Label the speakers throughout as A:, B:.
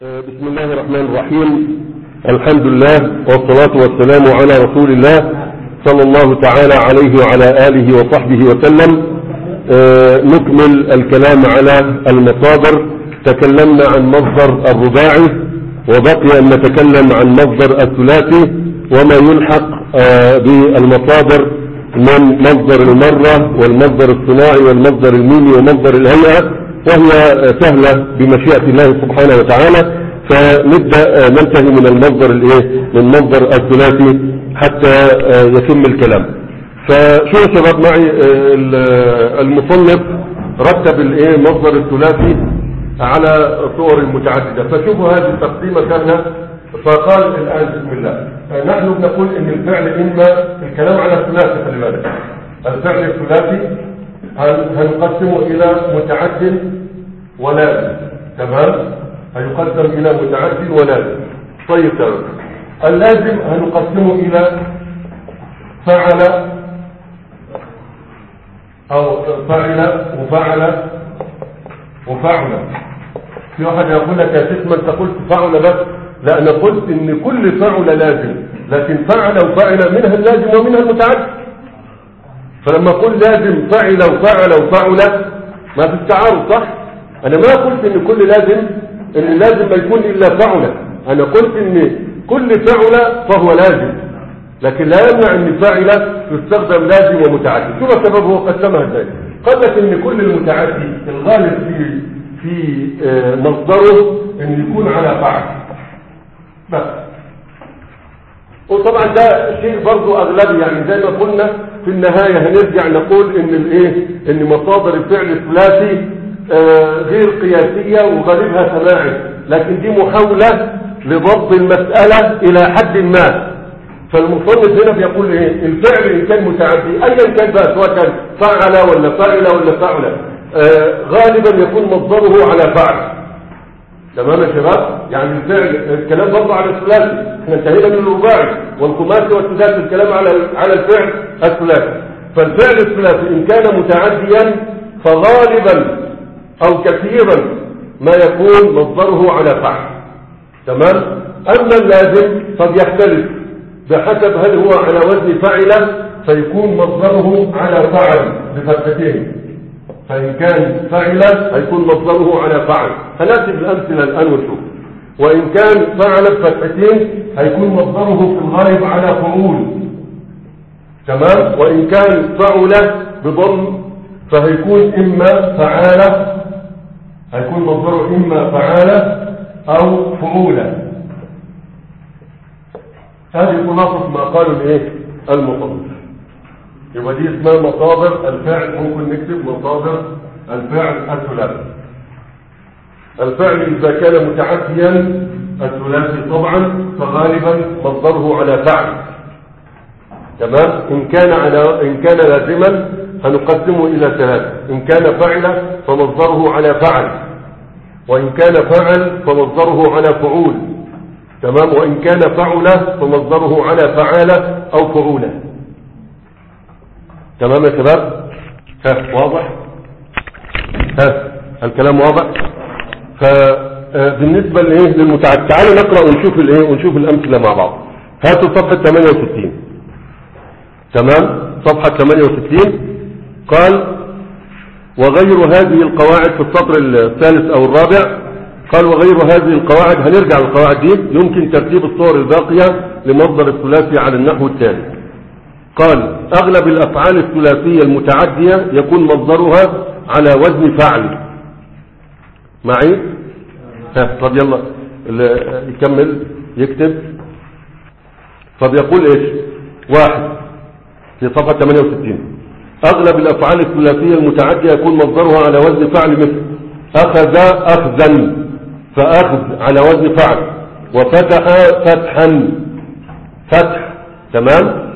A: بسم الله الرحمن الرحيم الحمد لله والصلاة والسلام على رسول الله صلى الله تعالى عليه وعلى آله وصحبه وسلم آه، نكمل الكلام على المصادر تكلمنا عن مصدر الرباعي وبقي أن نتكلم عن مصدر الثلاثي وما يلحق آه، بالمصادر من مصدر المرة والمصدر الصناعي والمصدر الميمي ومصدر الهيئة وهي سهلة بمشيئة الله سبحانه وتعالى فنبدأ ننتهي من المصدر الايه من مصدر الثلاثي حتى يتم الكلام فشو يا شباب معي المصنف رتب الايه مصدر الثلاثي على صور متعددة فشوفوا هذه التقسيمة سهلة فقال الآن بسم الله نحن بنقول ان الفعل اما الكلام على الثلاثي خلي بالك الفعل الثلاثي هنقسمه الى متعد ولازم تمام هيقسم الى متعد ولازم طيب تمام اللازم هنقسمه الى فعل او فعل وفعل وفعل في واحد يقول لك يا شيخ ما انت قلت فعل بس لا انا قلت ان كل فعل لازم لكن فعل وفعل منها اللازم ومنها المتعد فلما اقول لازم فعل وفعل وفعل ما في التعارض صح انا ما قلت ان كل لازم ان لازم ما يكون الا فعل انا قلت ان كل فعل فهو لازم لكن لا يمنع ان فاعل يستخدم لازم ومتعدي شو السبب هو قسمها ازاي قال لك ان كل المتعدي الغالب في في آه مصدره ان يكون على فعل بس وطبعا ده شيء برضه اغلبي يعني زي ما قلنا في النهاية هنرجع نقول ان الايه ان مصادر الفعل الثلاثي آه غير قياسية وغالبها سماعي لكن دي محاولة لضبط المسألة الى حد ما فالمصنف هنا بيقول ايه الفعل ان كان متعدي ايا كان بقى سواء كان فعل ولا فعل ولا فعل آه غالبا يكون مصدره على فعل تمام يا شباب يعني الفعل الكلام برضه على الثلاثي احنا انتهينا من الرباعي والخماسي والسداسي الكلام على على الفعل الثلاثي فالفعل الثلاثي ان كان متعديا فغالبا او كثيرا ما يكون مصدره على فعل تمام اما اللازم فبيختلف بحسب هل هو على وزن فعل فيكون مصدره على فعل بفتحتين فإن كان فعل هيكون مصدره على فعل هنأتي بالأمثلة الآن ونشوف وإن كان فعل بفتحتين هيكون مصدره في الغالب على فعول تمام وإن كان فعل بضم فهيكون إما فعالة هيكون مصدره إما فعالة أو فعولة هذه خلاصة ما قالوا الإيه المصنف يبقى دي اسمها مصادر الفعل ممكن نكتب مصادر الفعل الثلاثي الفعل إذا كان متعديا الثلاثي طبعا فغالبا مصدره على فعل تمام إن كان على إن كان لازما هنقسمه إلى ثلاثة إن كان فعل فمصدره على فعل وإن كان فعل فمصدره على فعول تمام وإن كان فعل فمصدره على فعال أو فعوله تمام يا شباب ها واضح ها الكلام واضح فبالنسبة لايه للمتعد تعالوا نقرأ ونشوف الايه ونشوف الامثلة مع بعض هاتوا صفحة 68 تمام صفحة 68 قال وغير هذه القواعد في السطر الثالث او الرابع قال وغير هذه القواعد هنرجع للقواعد دي يمكن ترتيب الصور الباقية لمصدر الثلاثي على النحو التالي قال أغلب الأفعال الثلاثية المتعدية يكون مصدرها على وزن فعل معي ها طب يلا يكمل يكتب طب يقول ايش واحد في صفحة 68 أغلب الأفعال الثلاثية المتعدية يكون مصدرها على وزن فعل مثل أخذ أخذا فأخذ على وزن فعل وفتح فتحا فتح تمام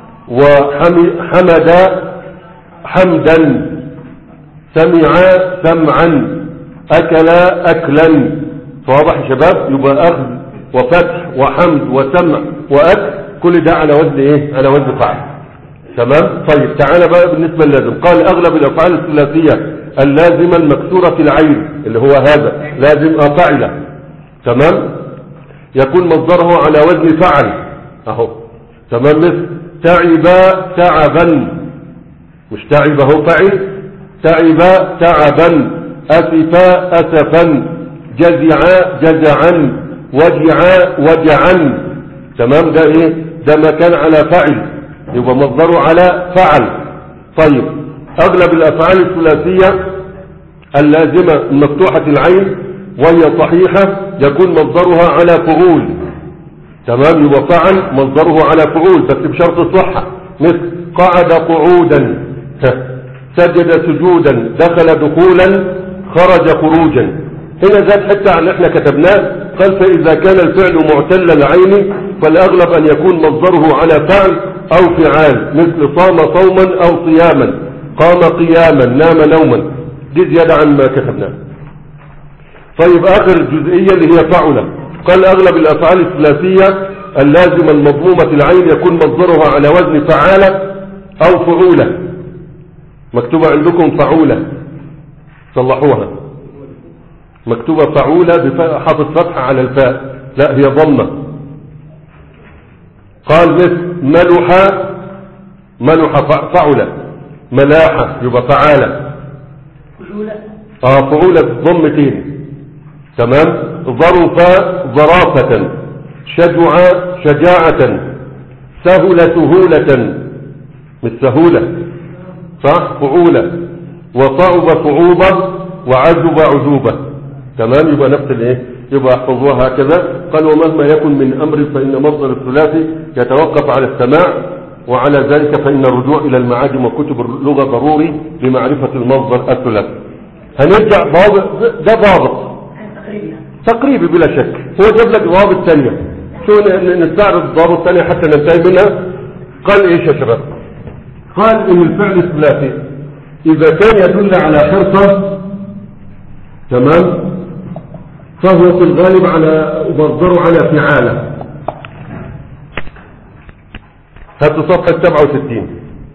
A: وحمد حمدا سمع سمعا أكل أكلا فواضح يا شباب يبقى أخذ وفتح وحمد وسمع وأكل كل ده على وزن إيه على وزن فعل تمام طيب تعالى بقى بالنسبة للازم قال أغلب الأفعال الثلاثية اللازمة المكسورة العين اللي هو هذا لازم فعل تمام يكون مصدره على وزن فعل اهو تمام مثل تعب تعبا مش تعب هو فعل تعب تعبا أسف أسفا جزع جزعا وجع وجعا تمام ده ايه ده مكان على فعل يبقى مصدره على فعل طيب اغلب الافعال الثلاثية اللازمة مفتوحة العين وهي صحيحة يكون مصدرها على فعول تمام يبقى فعل مصدره على فعول بس بشرط الصحة مثل قعد قعودا سجد سجودا دخل دخولا خرج خروجا هنا زاد حتى عن احنا كتبناه قال فإذا كان الفعل معتل العين فالأغلب أن يكون مصدره على فعل أو فعال مثل صام صوما أو صياما قام قياما نام نوما دي زيادة عن ما كتبناه طيب آخر الجزئية اللي هي فعلة قال أغلب الأفعال الثلاثية اللازمة المضمومة العين يكون مصدرها على وزن فعالة أو فعولة مكتوبة عندكم فعولة صلحوها مكتوبة فعولة بفاء حاطط فتحة على الفاء لا هي ضمة قال مثل ملح ملح فعلة ملاحة يبقى فعالة اه فعولة ضمتين تمام ظرف ظرافة شجع شجاعة سهل سهولة مش سهولة صح فعولة وصعب صعوبة وعذب عذوبة تمام يبقى نفس الايه يبقى احفظوها هكذا قال ومهما يكن من امر فان مصدر الثلاثي يتوقف على السماع وعلى ذلك فان الرجوع الى المعاجم وكتب اللغه ضروري لمعرفه المصدر الثلاثي هنرجع ضابط ده ضابط تقريبي بلا شك هو جاب لك ضوابط ثانيه شو نستعرض ضوابط ثانيه حتى ننتهي منها قال ايش يا شباب قال ان الفعل الثلاثي اذا كان يدل على حرصه تمام فهو في الغالب على مصدره على فعاله هاتوا صفحة 67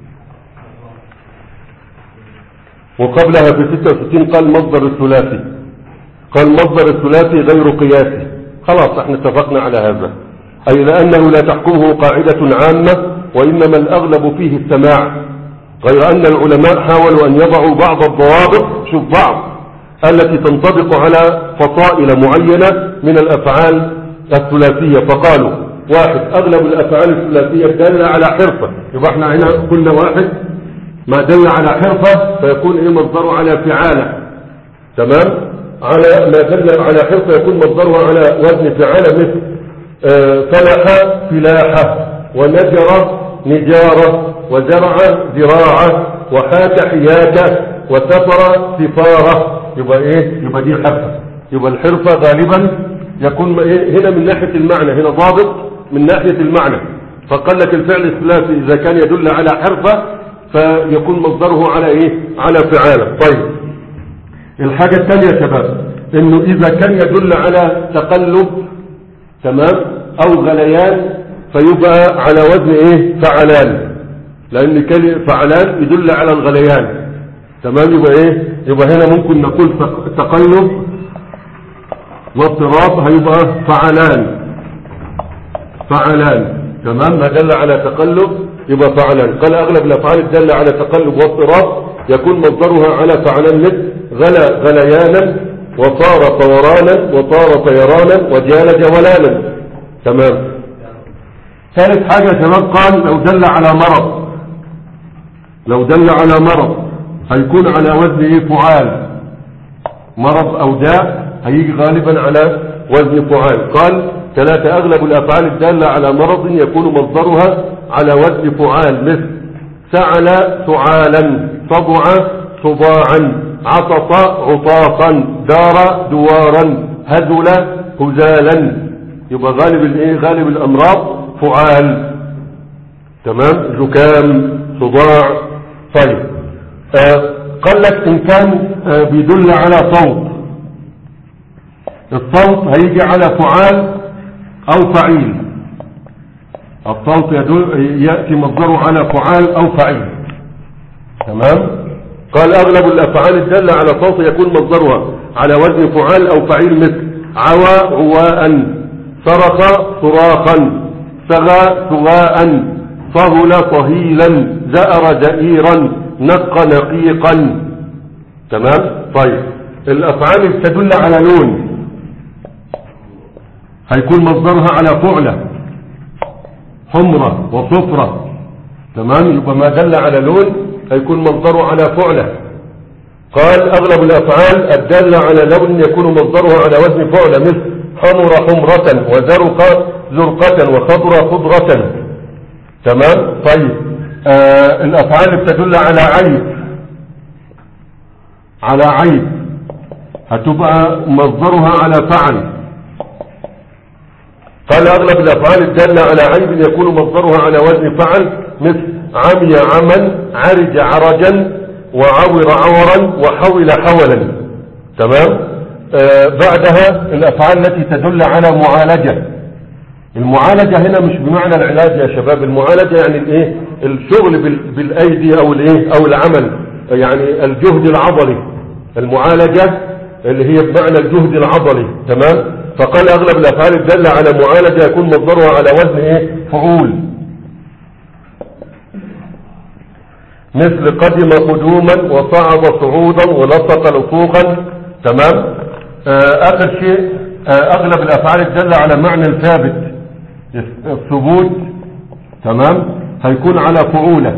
A: وقبلها في 66 قال مصدر الثلاثي قال مصدر الثلاثي غير قياسي خلاص احنا اتفقنا على هذا أي لأنه لا تحكمه قاعدة عامة وإنما الأغلب فيه السماع غير أن العلماء حاولوا أن يضعوا بعض الضوابط شوف بعض التي تنطبق على فصائل معينة من الأفعال الثلاثية فقالوا واحد أغلب الأفعال الثلاثية دل على حرفة يبقى احنا هنا قلنا واحد ما دل على حرفة فيكون ايه مصدره على فعالة تمام على ما دل على حرفة يكون مصدره على وزن فعالة مثل آه فلح فلاحة ونجر نجارة وزرع زراعة وحاك حياكة وسفر سفارة يبقى ايه يبقى دي حرفة يبقى الحرفة غالبا يكون إيه هنا من ناحية المعنى هنا ضابط من ناحية المعنى فقال لك الفعل الثلاثي إذا كان يدل على حرفة فيكون مصدره على ايه على فعالة طيب الحاجة الثانية يا شباب انه اذا كان يدل على تقلب تمام او غليان فيبقى على وزن ايه فعلان لان كلمة فعلان يدل على الغليان تمام يبقى ايه يبقى هنا ممكن نقول تقلب واضطراب هيبقى فعلان فعلان تمام ما دل على تقلب يبقى فعلان قال اغلب الافعال الدالة على تقلب واضطراب يكون مصدرها على فعلان مثل غلا غليانا وصار طورانا وطار طيرانا وجال جولانا تمام ثالث حاجة يا شباب قال لو دل على مرض لو دل على مرض هيكون على وزن ايه فعال مرض او داء هيجي غالبا على وزن فعال قال ثلاثة اغلب الافعال الدالة على مرض يكون مصدرها على وزن فعال مثل سعل سعالا صدع صداعا عطط عطاطا دار دوارا هزل هزالا يبقى غالب الايه غالب الامراض فعال تمام زكام صداع طيب آه قال لك ان كان آه بيدل على صوت الصوت هيجي على فعال او فعيل الصوت يدل يأتي مصدره على فعال او فعيل تمام قال اغلب الافعال الدالة على صوت يكون مصدرها على وزن فعال او فعيل مثل عوى عواء صرخ صراخا سغى سغاء صهل صهيلا زأر زئيرا نق نقيقا تمام طيب الافعال اللي تدل على لون هيكون مصدرها على فعلة حمرة وصفرة تمام يبقى ما دل على لون هيكون مصدره على فعلة قال اغلب الافعال الدالة على لون يكون مصدرها على وزن فعلة مثل حمر حمرة وزرق زرقة وخضر خضرة تمام طيب آه الافعال اللي بتدل على عيب على عيب هتبقى مصدرها على فعل قال اغلب الافعال الدالة على عيب يكون مصدرها على وزن فعل مثل عمي عما عرج عرجا وعور عورا وحول حولا تمام آه بعدها الافعال التي تدل على معالجة المعالجة هنا مش بمعنى العلاج يا شباب المعالجة يعني الايه الشغل بال- بالايدي او الايه او العمل يعني الجهد العضلي المعالجة اللي هي بمعنى الجهد العضلي تمام فقال اغلب الافعال الدالة على معالجة يكون مصدرها على وزن ايه فعول مثل قدم قدوما وصعد صعودا ولصق لصوقا تمام آه اخر شيء آه اغلب الافعال الدالة على معنى الثابت الثبوت تمام هيكون على فعولة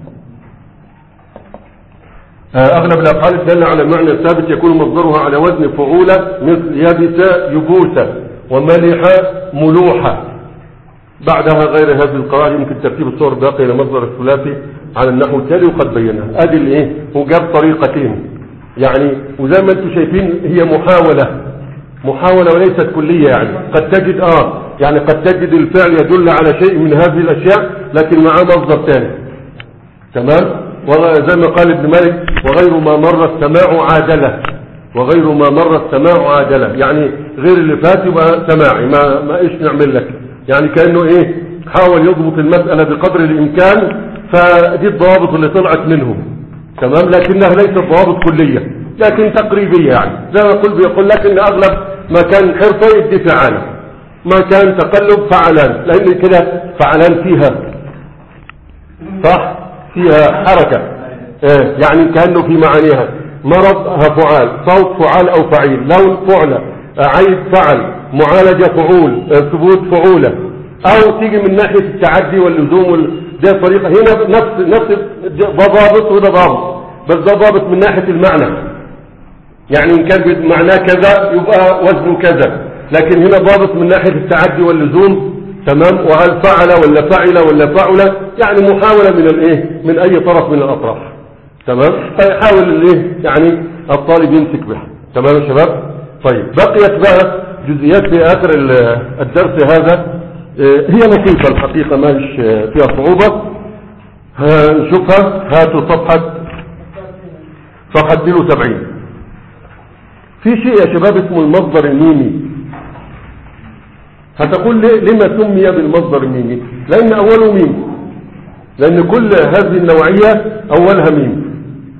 A: آه اغلب الافعال الدالة على معنى الثابت يكون مصدرها على وزن فعولة مثل يبس يبوس وملح ملوحة بعدها غير هذه القواعد يمكن ترتيب الصور الباقية إلى مصدر الثلاثي على النحو التالي وقد بيناه ادي الايه هو جاب طريقتين يعني وزي ما انتم شايفين هي محاولة محاولة وليست كلية يعني قد تجد اه يعني قد تجد الفعل يدل على شيء من هذه الاشياء لكن معاه مصدر ثاني تمام وزي ما قال ابن مالك وغير ما مر السماع عادلة وغير ما مر السماع عادلة يعني غير اللي فات يبقى سماعي ما, ما ايش نعمل لك يعني كأنه ايه حاول يضبط المسألة بقدر الامكان فدي الضوابط اللي طلعت منهم تمام لكنها ليست ضوابط كلية لكن تقريبية يعني زي ما يقول بيقول لك ان اغلب ما كان حرفة يدي فعالة ما كان تقلب فعلان لان كده فعلان فيها صح فيها حركة إيه يعني كأنه في معانيها مرض ها فعال صوت فعال او فعيل لون فعلة عيب فعل معالجة فعول ثبوت فعولة او تيجي من ناحية التعدي واللزوم وال... ده طريقة هنا نفس نفس ده ضابط وده ضابط بس ده ضابط من ناحية المعنى يعني ان كان معناه كذا يبقى وزنه كذا لكن هنا ضابط من ناحية التعدي واللزوم تمام وهل فعل ولا فعل ولا فعل يعني محاولة من الايه من اي طرف من الاطراف تمام فيحاول الايه يعني الطالب يمسك بها تمام يا شباب طيب بقيت بقى جزئيات في اخر الدرس هذا هي لطيفة الحقيقة ما هيش فيها صعوبة نشوفها هاتوا صفحة صفحة 72 في شيء يا شباب اسمه المصدر الميمي هتقول ليه لما سمي بالمصدر الميمي لان اوله ميم لان كل هذه النوعية اولها ميم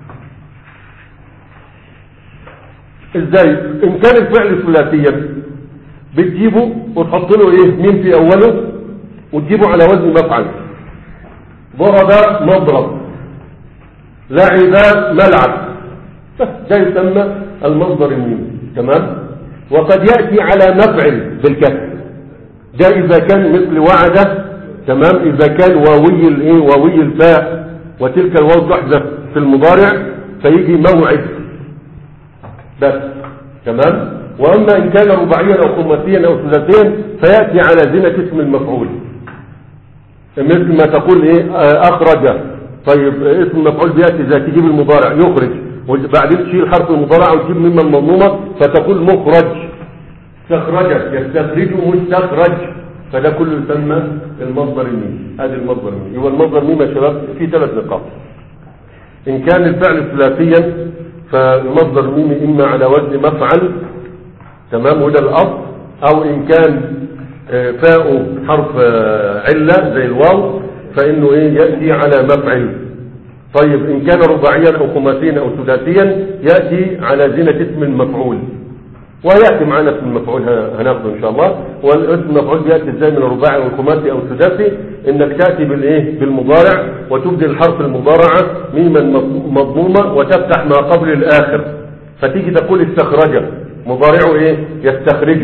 A: ازاي ان كان الفعل ثلاثيا بتجيبه وتحط له ايه مين في اوله وتجيبه على وزن مفعل ضرب مضرب لعب ملعب ده يسمى المصدر الميم تمام وقد يأتي على مفعل بالكسر ده اذا كان مثل وعد تمام اذا كان واوي الايه واوي الفاء وتلك الواو تحذف في المضارع فيجي موعد بس تمام واما ان كان رباعيا او خماسيا او ثلاثيا فياتي على زينة اسم المفعول مثل ما تقول ايه اخرج طيب اسم المفعول بياتي اذا تجيب المضارع يخرج وبعدين تشيل حرف المضارع وتجيب مما المضمومه فتقول مخرج استخرج يستخرج مستخرج فده كله يسمى المصدر الميم هذا المصدر الميم يبقى المصدر الميم يا شباب في ثلاث نقاط ان كان الفعل ثلاثيا فالمصدر الميم اما على وزن مفعل تمام وده الاصل او ان كان فاء حرف علة زي الواو فانه ايه يأتي على مفعل طيب ان كان رباعيا او خماسيا او ثلاثيا يأتي على زينة اسم المفعول ويأتي معنا اسم المفعول ه- هناخده إن شاء الله والاسم المفعول بيأتي ازاي من الرباعي والخماسي أو السداسي إنك تأتي بالإيه بالمضارع وتبدل الحرف المضارعة ميما مض- مضمومة وتفتح ما قبل الآخر فتيجي تقول استخرج مضارعه إيه يستخرجه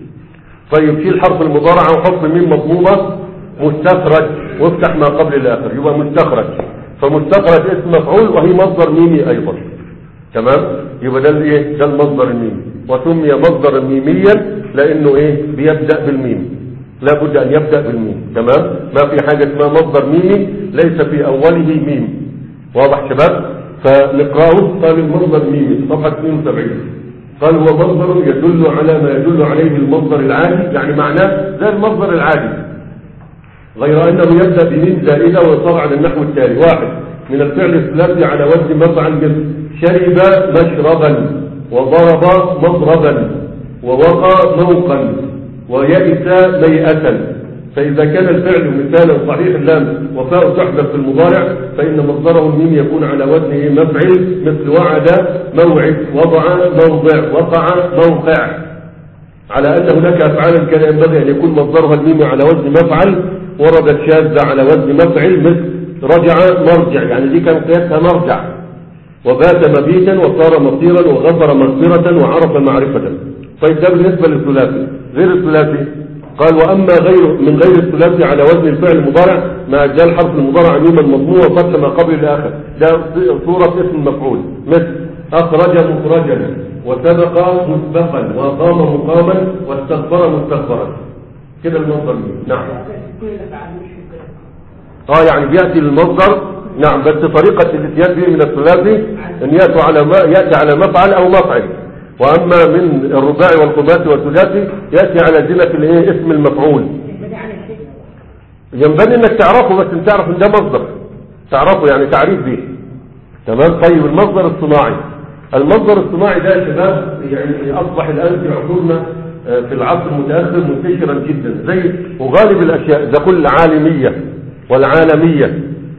A: طيب شيل حرف المضارعة وحط ميم مضمومة مستخرج وافتح ما قبل الآخر يبقى مستخرج فمستخرج اسم مفعول وهي مصدر ميمي أيضا تمام يبقى ده الايه ده المصدر الميمي وسمي مصدرا ميميا لانه ايه بيبدا بالميم لا بد ان يبدا بالميم تمام ما في حاجه اسمها مصدر ميمي ليس في اوله ميم واضح شباب فنقراه قال المصدر ميمي صفحه 72 قال هو مصدر يدل على ما يدل عليه المصدر العادي يعني معناه زي المصدر العادي غير أنه يبدأ بميم زائدة ويصار على النحو التالي واحد من الفعل الثلاثي على وزن مفعل مثل شرب مشربا وضرب مضربا ووقى موقا ويئس ميئة فإذا كان الفعل مثالا صحيح اللام وفاء تحذف في المضارع فإن مصدره الميم يكون على وزن إيه؟ مفعل مثل وعد موعد وضع موضع وقع موقع على أن هناك أفعالا كان ينبغي أن يكون مصدرها الميم على وزن مفعل وردت شاذة على وزن مفعل مثل رجع مرجع يعني دي كان قياسها مرجع وبات مبيتا وصار مصيرا وغفر مغفرة وعرف معرفة طيب ده بالنسبة للثلاثي غير الثلاثي قال وأما غير من غير الثلاثي على وزن الفعل المضارع ما جاء الحرف المضارع ميما مضموم وفتح ما قبل الآخر ده صورة اسم المفعول مثل أخرج مخرجا وسبق مسبقا وأقام مقاما واستغفر مستغفرا كده المصدر مين نعم
B: كل الافعال مش كده
A: اه يعني بيأتي المصدر نعم بس طريقة الاتيان به من الثلاثي ان يأتوا على ما يأتي على مفعل او مفعل واما من الرباعي والخماسي والثلاثي يأتي على زنة الايه اسم المفعول
B: ينبني على الشيء
A: ينبغي انك تعرفه بس انت تعرف ان ده مصدر تعرفه يعني تعريف به تمام طيب المصدر الصناعي المصدر الصناعي ده يا شباب يعني اصبح الان في عصورنا آه، في العصر المتاخر منتشرا جدا زي وغالب الاشياء ده كل العالميه والعالميه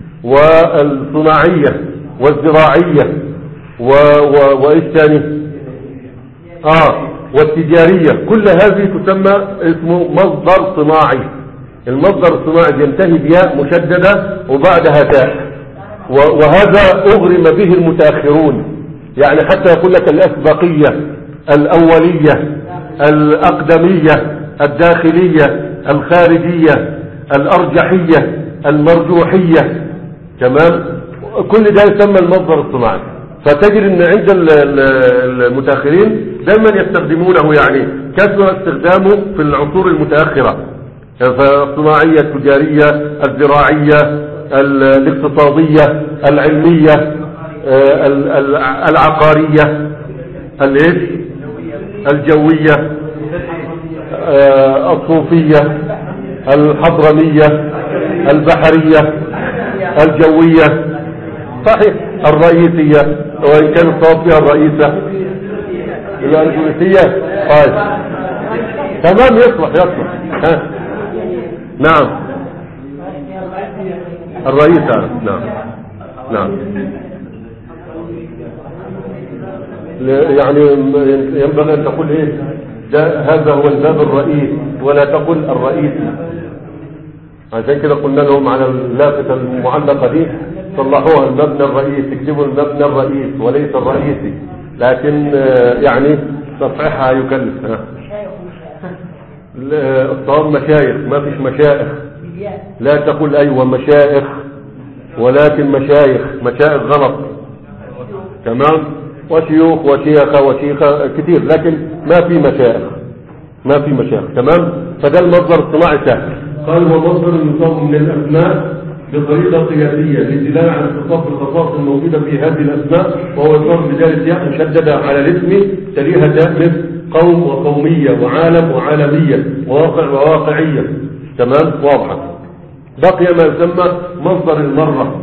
A: والصناعيه والزراعيه و... و... وايش ثاني اه والتجاريه كل هذه تسمى اسمه مصدر صناعي المصدر الصناعي ينتهي بياء مشدده وبعدها تاء و- وهذا أغرم به المتأخرون يعني حتى يقول لك الأسبقية الأولية الأقدمية الداخلية الخارجية الأرجحية المرجوحية تمام كل ده يسمى المصدر الصناعي فتجد ان عند ال- ال- المتاخرين دائما يستخدمونه يعني كثر استخدامه في العصور المتاخره فالصناعيه التجاريه الزراعيه ال- الاقتصاديه العلميه آه، ال- ال- العقاريه الايش الجويه آه، الصوفيه الحضرميه البحريه الجويه صحيح الرئيسية وإن كان الصواب فيها الرئيسة يبقى الجنسية طيب تمام يصلح يصلح ها نعم الرئيسة نعم نعم ل- يعني ينبغي أن تقول إيه ده هذا هو الباب الرئيس ولا تقل الرئيسي عشان كده قلنا لهم على اللافتة المعلقة دي صلحوها المبنى الرئيسي اكتبوا المبنى الرئيس وليس الرئيسي لكن آه، يعني تصحيحها يكلف ها.
B: مشايخ ومشايخ
A: ال- الصواب مشايخ ما فيش مشائخ
B: بالياء
A: لا تقول ايوه مشائخ ولكن مشايخ مشائخ غلط تمام وشيوخ وشيخة وشيخة كتير لكن ما في مشائخ ما في مشايخ تمام فده المصدر الصناعي سهل قال هو مصدر يصاب من الاسماء بطريقة قياسية للدلالة على اتصاف الخصائص الموجودة في هذه الأسماء وهو يصاب بدالة ياء مشددة على الاسم تليها تاء مثل قوم وقومية وعالم وعالمية وواقع وواقعية تمام واضحة بقي ما يسمى مصدر المرة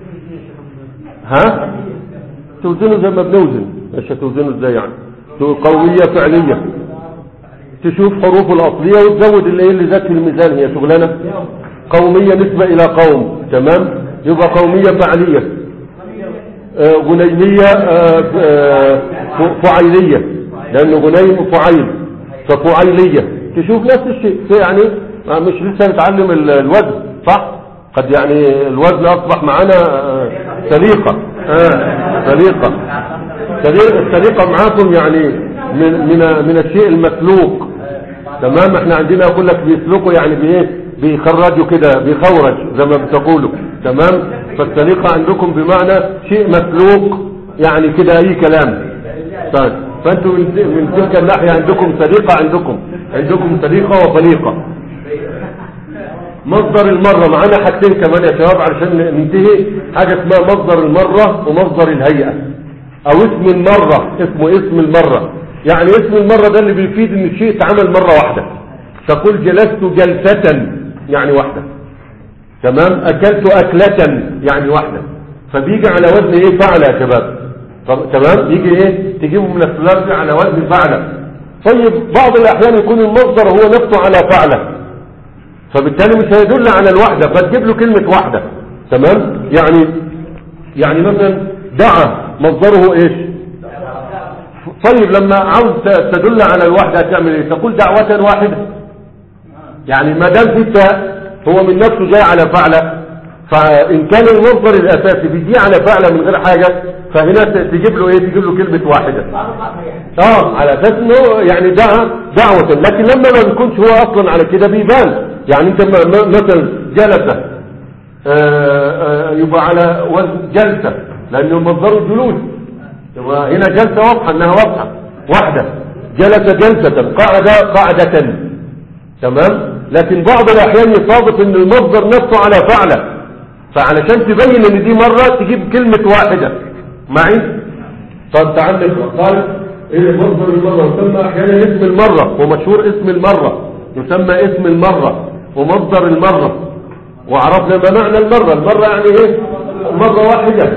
A: ها توزنه زي ما بنوزن مش هتوزنه ازاي يعني تقول قوية فعلية تشوف حروفه الأصلية وتزود اللي ايه اللي ذات في الميزان هي شغلانة قومية نسبة إلى قوم تمام يبقى قومية فعلية آه، غنيمية آه، آه، ف- فعيلية لأنه غنيم فعيل ففعيلية تشوف نفس الشيء في يعني آه، مش لسه نتعلم ال- الوزن صح قد يعني الوزن أصبح معنا آه، سليقة آه سليقة سلي- السليقة معاكم يعني من من من الشيء المسلوق تمام احنا عندنا اقول لك بيسلقوا يعني بايه بيخرجوا كده بيخورج زي ما بتقولوا تمام فالسليقة عندكم بمعنى شيء مسلوق يعني كده اي كلام طيب فانتوا من من تلك الناحية عندكم سليقة عندكم عندكم سليقة وطليقة مصدر المرة معانا حاجتين كمان يا شباب علشان ننتهي حاجة اسمها مصدر المرة ومصدر الهيئة او اسم المرة اسمه اسم المرة يعني اسم المرة ده اللي بيفيد ان الشيء اتعمل مرة واحدة تقول جلست جلسة يعني واحدة تمام اكلت اكلة يعني واحدة فبيجي على وزن ايه فعل يا شباب طب تمام يجي ايه تجيبه من الثلاثي على وزن فعل طيب بعض الاحيان يكون المصدر هو نفسه على فعله فبالتالي مش هيدل على الوحدة فتجيب له كلمة واحدة تمام يعني يعني مثلا دعا مصدره ايش طيب لما عاوز ت- تدل على الوحدة تعمل ايه تقول دعوة واحدة يعني ما دام في تاء هو من نفسه جاي على فعلة فإن كان المصدر الأساسي بيجي على فعلة من غير حاجة فهنا ت- تجيب له ايه تجيب له كلمة واحدة اه على اساس انه يعني دعا دعوة لكن لما ما بيكونش هو اصلا على كده بيبان يعني انت م- م- مثلا جلسة آه، آه، يبقى على وزن جلسة لانه مصدره الجلوس يبقى هنا جلسة واضحة انها واضحة واحدة جلس جلسة قعد قعدة تمام لكن بعض الاحيان يصادف ان المصدر نفسه على فعله فعلشان تبين ان دي مرة تجيب كلمة واحدة معي طب تعال نقرا قال ايه مصدر المرة يسمى احيانا اسم المرة ومشهور اسم المرة يسمى اسم المرة ومصدر المرة وعرفنا ما معنى المرة المرة يعني ايه مرة واحدة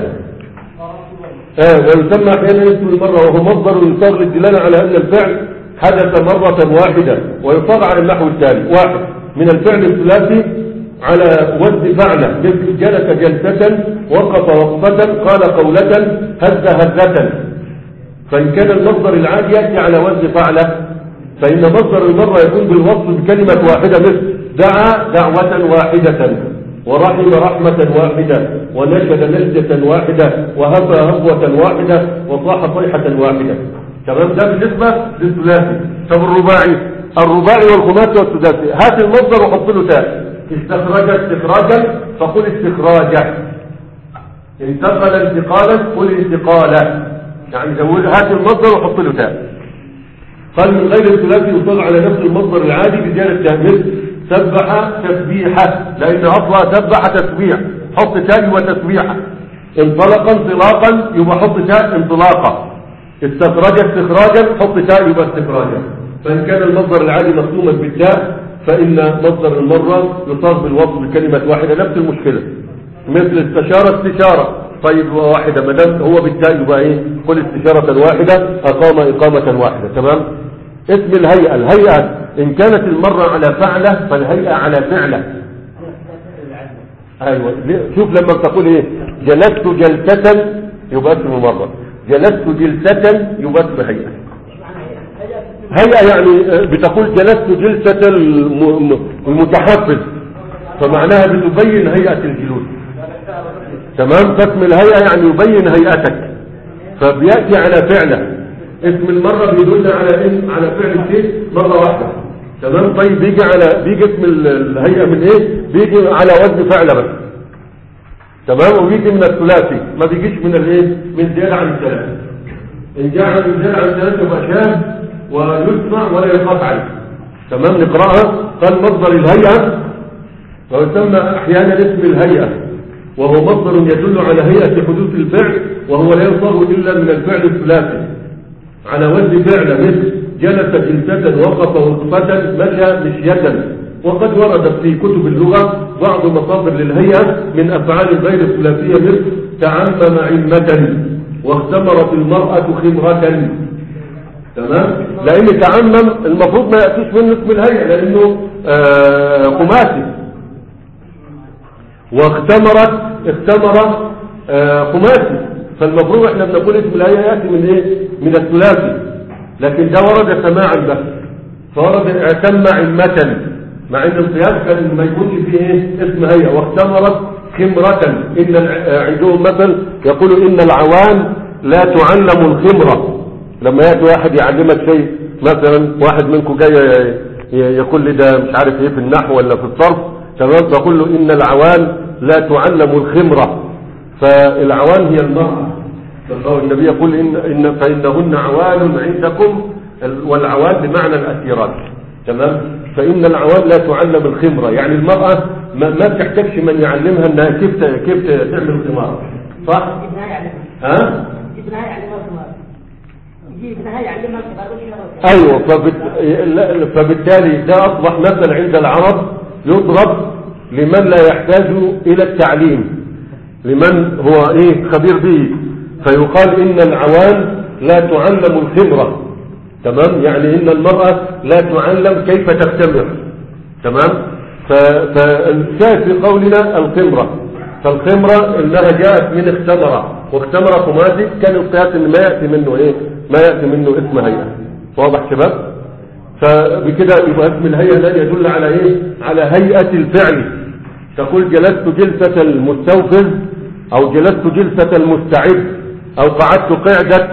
A: اه ويسمى احيانا اسم المرة وهو مصدر يصار للدلالة على ان الفعل حدث مرة واحدة ويصار على النحو التالي واحد من الفعل الثلاثي على وزن فعلة مثل جلس جلسة وقف وقفة قال قولة هز هزة فإن كان المصدر العادي يأتي على وزن فعلة فإن مصدر المرة يكون بالوصف بكلمة واحدة مثل دعا دعوة واحدة ورحم رحمة واحدة ونشد نشدة واحدة وهفى هفوة واحدة وصاح صيحة واحدة تمام ده بالنسبة للثلاثي طب الرباعي الرباعي والخماسي والسداسي هات المصدر وحط له تاء استخرج استخراجا فقل استخراجا انتقل انتقالا قل انتقالا يعني زود هات المصدر وحط له تاء قال من غير الثلاثي يطلع على نفس المصدر العادي بزيادة تهميز سبح تسبيحة لأن أصلها سبح تسبيح حط تاء وتسبيحة انطلق انطلاقا يبقى حط تاء انطلاقا استخرج استخراجا حط تاء يبقى استخراجا فإن كان المصدر العادي مختوما بالتاء فإن مصدر المرة يصاب بالوصف بكلمة واحدة نفس المشكلة مثل استشارة استشارة طيب واحدة ما دام هو بالتاء يبقى ايه قل استشارة واحدة أقام إقامة واحدة تمام اسم الهيئة الهيئة إن كانت المرة على فعلة فالهيئة على فعلة أيوة شوف لما تقول ايه جلست جلسة يبقى اسم مرة جلست جلسة يبقى اسم هيئة هيئة يعني بتقول جلست جلسة الم- المتحفز فمعناها بتبين هيئة الجلوس تمام فاسم الهيئة يعني يبين هيئتك فبيأتي على فعله اسم المرة بيدل على اسم على فعل الشيء مرة واحدة تمام طيب بيجي على بيجي اسم ال- الهيئة من ايه بيجي على وزن فعل بس تمام وبيجي من الثلاثي ما بيجيش من الايه من زيادة عن الثلاثة ان جاء من زيادة عن الثلاثة يبقى شاذ ويسمع ولا يقاس عليه تمام نقرأها قال مصدر الهيئة ويسمى احيانا اسم الهيئة وهو مصدر يدل على هيئة حدوث الفعل وهو لا يصاب إلا من الفعل الثلاثي على وزن فعل مثل جلس جلسة وقف وقفة مشى مشية وقد وردت في كتب اللغة بعض مصادر للهيئة من أفعال غير الثلاثية مثل تعمم عمة واختمرت المرأة خمرة تمام لأن تعمم المفروض ما يأتيش منه اسم الهيئة لأنه آه خماسي واختمرت اختمر آه، خماسي فالمفروض احنا بنقول اسم الآية يأتي من ايه من الثلاثي لكن ده ورد سماعا بس فورد اعتم عمة مع ان القياس كان ما يكونش فيه ايه اسم هيئة واختمرت خمرة ان الع- عندهم مثل يقول ان العوان لا تعلم الخمرة لما يأتي واحد يعلمك شيء مثلا واحد منكم جاي ي- ي- يقول لي ده مش عارف ايه في النحو ولا في الصرف تمام بقول له ان العوان لا تعلم الخمرة فالعوان هي المرأة فالله النبي يقول إن, إن فإنهن عوان عندكم ال- والعوان بمعنى الأسيرات تمام فإن العوان لا تعلم الخمرة يعني المرأة ما, ما بتحتاجش من يعلمها انها كيف ت- كيف ت- تعمل خمار صح
B: ابنها يعلمها
A: ها
B: ابنها يعلمها الخمار يجي ابنها يعلمها الخمار وش يشتغل
A: ايوه فبت... لا- فبالتالي ده اصبح مثل عند العرب يضرب لمن لا يحتاج الى التعليم لمن هو ايه خبير به فيقال ان العوان لا تعلم الخمرة تمام يعني ان المرأة لا تعلم كيف تختمر تمام ف- فالشاهد في قولنا الخمرة فالخمرة انها جاءت من اختمرة واختمرة خماسي كان القياس ان ما يأتي منه ايه ما يأتي منه اسم هيئة واضح شباب فبكده يبقى اسم الهيئة ده يدل على ايه على هيئة الفعل تقول جلست جلسة المستوفز او جلست جلسة المستعد او قعدت قعدة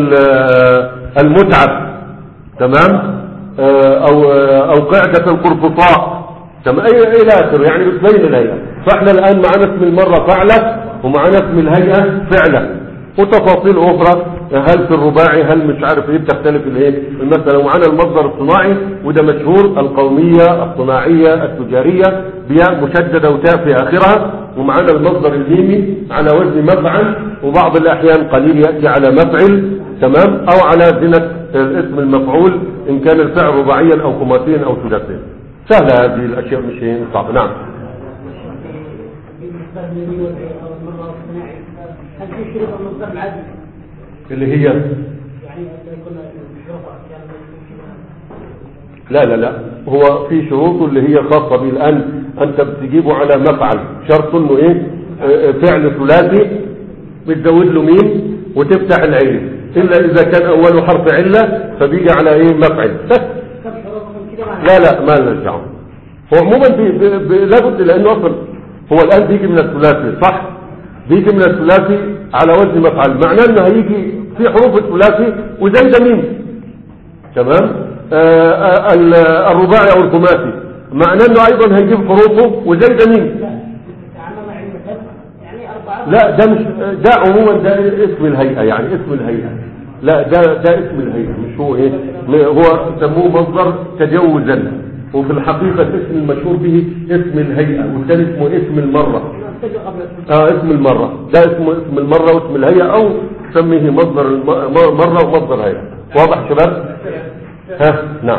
A: ال- المتعب تمام آه، او آه، او قعدة القرفصاء تمام اي الى اخره يعني بتبين الهيئة فاحنا الان معنا اسم المرة فعلة ومعنا اسم الهيئة فعلة وتفاصيل اخرى هل في الرباعي هل مش عارف ايه بتختلف الايه المسألة ومعنا المصدر الصناعي وده مشهور القومية الصناعية التجارية بياء مشددة وتاء في اخرها ومعنا المصدر الميمي على وزن مفعل وبعض الاحيان قليل يأتي على مفعل تمام او على زنة اسم المفعول ان كان الفعل رباعيا او خماسيا او ثلاثيا سهلة هذه الاشياء مش هي صعبة نعم
B: بالنسبة لليمين او المرة والصناعي هل في شروط المصدر العدل
A: اللي هي
B: يعني أن يكون الشرطة يعني
A: لا لا لا هو في شروط اللي هي خاصة به الآن أنت بتجيبه على مفعل شرط إنه إيه آه، فعل ثلاثي بتزود له ميم وتفتح العين إلا إذا كان أوله حرف علة فبيجي على إيه مفعل بس
B: كم شروط من كده
A: لا لا ما لنا دعوه هو عموما بي بي بي لابد لأنه أصلا هو الآن بيجي من الثلاثي صح بيجي من الثلاثي على وزن مفعل معناه إنه هيجي في حروف الثلاثي وزي ده ميم تمام آه آه ال- الرباعي او الخماسي معناه انه ايضا هيجيب حروفه وزي ده مين
B: تعمم علم يعني أربعة
A: لا ده مش ده عموما ده اسم الهيئه يعني اسم الهيئه لا ده ده اسم الهيئه مش هو ايه هو سموه مصدر تجوزا وفي الحقيقه الاسم المشهور به اسم الهيئه والثاني اسمه اسم المره
B: نستجل قبل
A: اه اسم المرة ده اسمه اسم المرة واسم الهيئة او سميه مصدر الم- م- مرة ومصدر هيئة واضح شباب ها نعم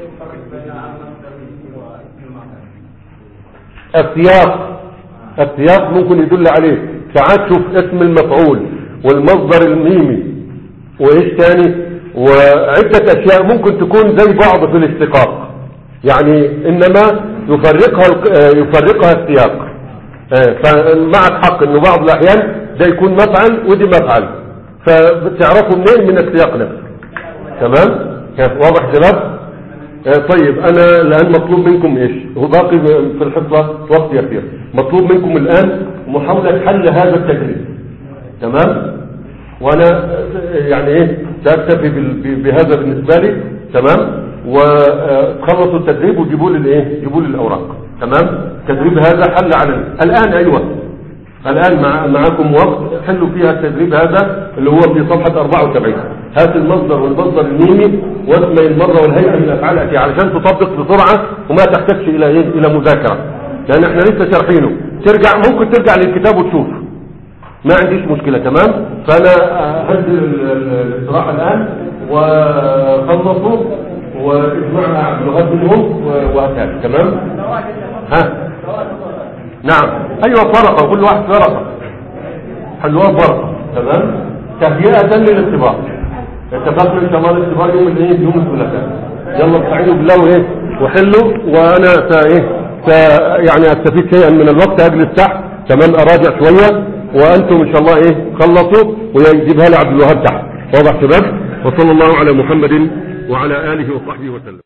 A: السياق السياق ممكن يدل عليه ساعات شوف اسم المفعول والمصدر الميمي وايش تاني وعدة اشياء ممكن تكون زي بعض في الاشتقاق يعني انما يفرقها الق- آه، يفرقها السياق آه، فمعك حق انه بعض الاحيان ده يكون مفعل ودي مفعل فبتعرفوا منين من السياق نفسه تمام كيف واضح شباب آه، طيب انا الان مطلوب منكم ايش هو باقي في الحصة وقت يسير مطلوب منكم الان محاولة حل هذا التجريب تمام وانا آه، يعني ايه ساكتفي بال- ب- بهذا بالنسبة لي تمام وتخلصوا التدريب وجيبوا لي الايه جيبوا لي الاوراق تمام التدريب هذا حل على الان ايوه الآن مع معكم وقت حلوا فيها التدريب هذا اللي هو في صفحة 74 هات المصدر والمصدر الميمي واسمي المرة والهيئة من الأفعال التي علشان تطبق بسرعة وما تحتاجش إلى إيه إلى مذاكرة لأن احنا لسه شارحينه ترجع ممكن ترجع للكتاب وتشوف ما عنديش مشكلة تمام فأنا هنزل ال- ال- الاستراحة الآن وخلصوا واجمعها عبد الوهاب منهم وهكذا تمام ها نعم ايوه فرقه كل واحد فرقه حلوها فرقه تمام تهيئه للاختبار اتفقنا ان شاء الله الاختبار يوم الايه يوم الثلاثاء يلا استعينوا بالله وايه وحلوا وانا سا ايه سا يعني استفيد شيئا من الوقت اجلس تحت تمام اراجع شويه وانتم ان شاء الله ايه خلصوا ويجيبها لي عبد الوهاب تحت واضح شباب وصلى الله على محمد وعلى آله وصحبه وسلم